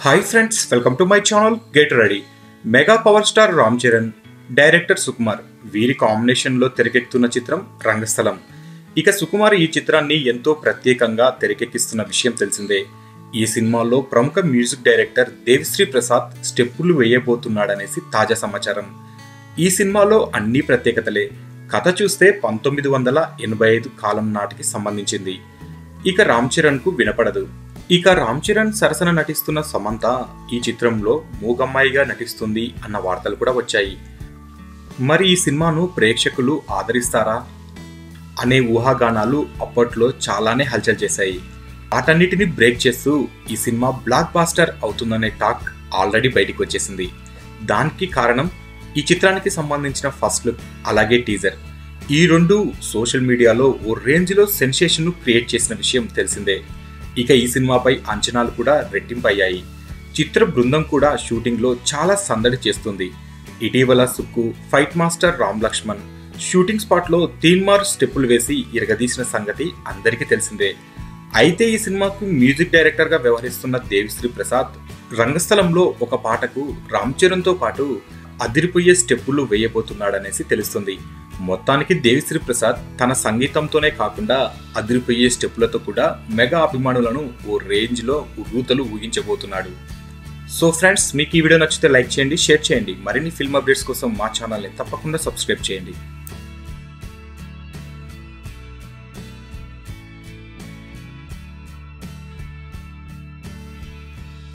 hi friends welcome to my channel get ready mega power star Ram Charan director Sukumar వీరి కాంబినేషన్లో తెరకెక్కుతున్న చిత్రం రంగస్థలం ఇక సుకుమార్ ఈ చిత్రాన్ని ఎంతో ప్రత్యేకంగా తెరకెక్కిస్తున్న విషయం తెలిసిందే ఈ సినిమాలో ప్రముఖ మ్యూజిక్ డైరెక్టర్ దేవిశ్రీ ప్రసాద్ స్టెప్పులు వేయబోతున్నాడనేసి తాజా సమాచారం ఈ సినిమాలో అన్ని ప్రత్యేకతలే కథ చూస్తే పంతొమ్మిది వందల ఎనభై ఐదు కాలం నాటికి సంబంధించింది ఇక రామ్ చరణ్ కు వినపడదు ఇక రామ్ చరణ్ సరసన నటిస్తున్న సమంత ఈ చిత్రంలో మూగమ్మాయిగా నటిస్తుంది అన్న వార్తలు కూడా వచ్చాయి మరి ఈ సినిమాను ప్రేక్షకులు ఆదరిస్తారా అనే ఊహాగానాలు అప్పట్లో చాలానే హల్చల్ చేశాయి వాటన్నిటిని బ్రేక్ చేస్తూ ఈ సినిమా బ్లాక్ బాస్టర్ అవుతుందనే టాక్ ఆల్రెడీ బయటికి వచ్చేసింది దానికి కారణం ఈ చిత్రానికి సంబంధించిన ఫస్ట్ లుక్ అలాగే టీజర్ ఈ రెండు సోషల్ మీడియాలో ఓ రేంజ్లో సెన్సేషన్ను క్రియేట్ చేసిన విషయం తెలిసిందే ఇక ఈ సినిమాపై అంచనాలు కూడా రెట్టింపయ్యాయి చిత్ర బృందం కూడా షూటింగ్లో చాలా సందడి చేస్తుంది ఇటీవల Sukku fight master Ram Lakshman shooting స్పాట్లో తీన్మార్ స్టెప్పులు వేసి ఇరగదీసిన సంగతి అందరికీ తెలిసిందే అయితే ఈ సినిమాకు మ్యూజిక్ డైరెక్టర్గా వ్యవహరిస్తున్న దేవిశ్రీ ప్రసాద్ రంగస్థలంలో ఒక పాటకు రామ్ చరణ్తో పాటు అదిరిపోయే స్టెప్పులు వేయబోతున్నాడనేసి తెలుస్తుంది మొత్తానికి దేవిశ్రీ ప్రసాద్ తన సంగీతంతోనే కాకుండా అదిరిపోయే స్టెప్పులతో కూడా మెగా అభిమానులను ఓ రేంజ్లో రూతలు ఊహించబోతున్నాడు సో ఫ్రెండ్స్ మీకు ఈ వీడియో నచ్చితే లైక్ చేయండి షేర్ చేయండి మరిన్ని ఫిల్మ్ అప్డేట్స్ కోసం మా ఛానల్ని తప్పకుండా సబ్స్క్రైబ్ చేయండి